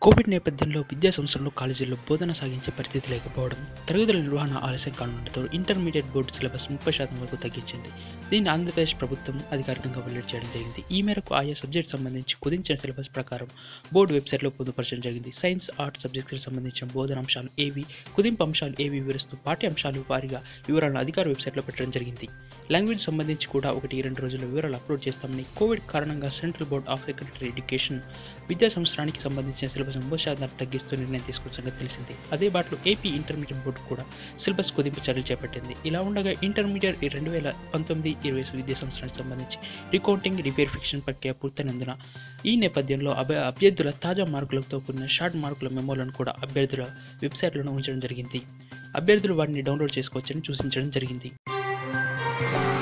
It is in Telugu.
కోవిడ్ నేపథ్యంలో విద్యా సంస్థల్లో కాలేజీల్లో బోధన సాగించే పరిస్థితి లేకపోవడం తరగతుల నిర్వహణ ఆలస్యం కానుండటంతో ఇంటర్మీడియట్ బోర్డు సిలబస్ ముప్పై శాతం వరకు తగ్గించింది దీన్ని ఆంధ్రప్రదేశ్ ప్రభుత్వం అధికారికంగా వెల్లడి చేయడం జరిగింది ఈ మేరకు ఆయా సబ్జెక్ట్ సంబంధించి కుదించిన సిలబస్ ప్రకారం బోర్డు వెబ్సైట్లో పొందుపరచడం జరిగింది సైన్స్ ఆర్ట్ సబ్జెక్టులకు సంబంధించిన బోధన అంశాలు ఏవి కుదింపు అంశాలు ఏవి వివరిస్తూ పాఠ్యాంశాలు వారిగా వివరాలను అధికార వెబ్సైట్లో పెట్టడం జరిగింది లాంగ్వేజ్ సంబంధించి కూడా ఒకటి రెండు రోజుల్లో వివరాలు అప్లోడ్ చేస్తామని కోవిడ్ కారణంగా central board of secretary education విద్యా సంవత్సరానికి సంబంధించిన సిలబస్ ముప్పై శాతం తగ్గిస్తూ నిర్ణయం తీసుకున్న సంగతి తెలిసిందే అదే బాటలో ఏపీ ఇంటర్మీడియట్ బోర్డు కూడా సిలబస్ కుదింపు చర్యలు చేపట్టింది ఇలా ఉండగా ఇంటర్మీడియట్ రెండు వేల పంతొమ్మిది ఇరవై విద్యా సంవత్సరానికి సంబంధించి రికౌంటింగ్ రివెరిఫికేషన్ ప్రక్రియ పూర్తయినందున ఈ నేపథ్యంలో అభ అభ్యర్థుల తాజా మార్కులతో కూడిన షార్ట్ మార్కుల మెమోలను కూడా అభ్యర్థుల వెబ్సైట్లను ఉంచడం జరిగింది అభ్యర్థులు వాటిని డౌన్లోడ్ చేసుకోవచ్చని సూచించడం జరిగింది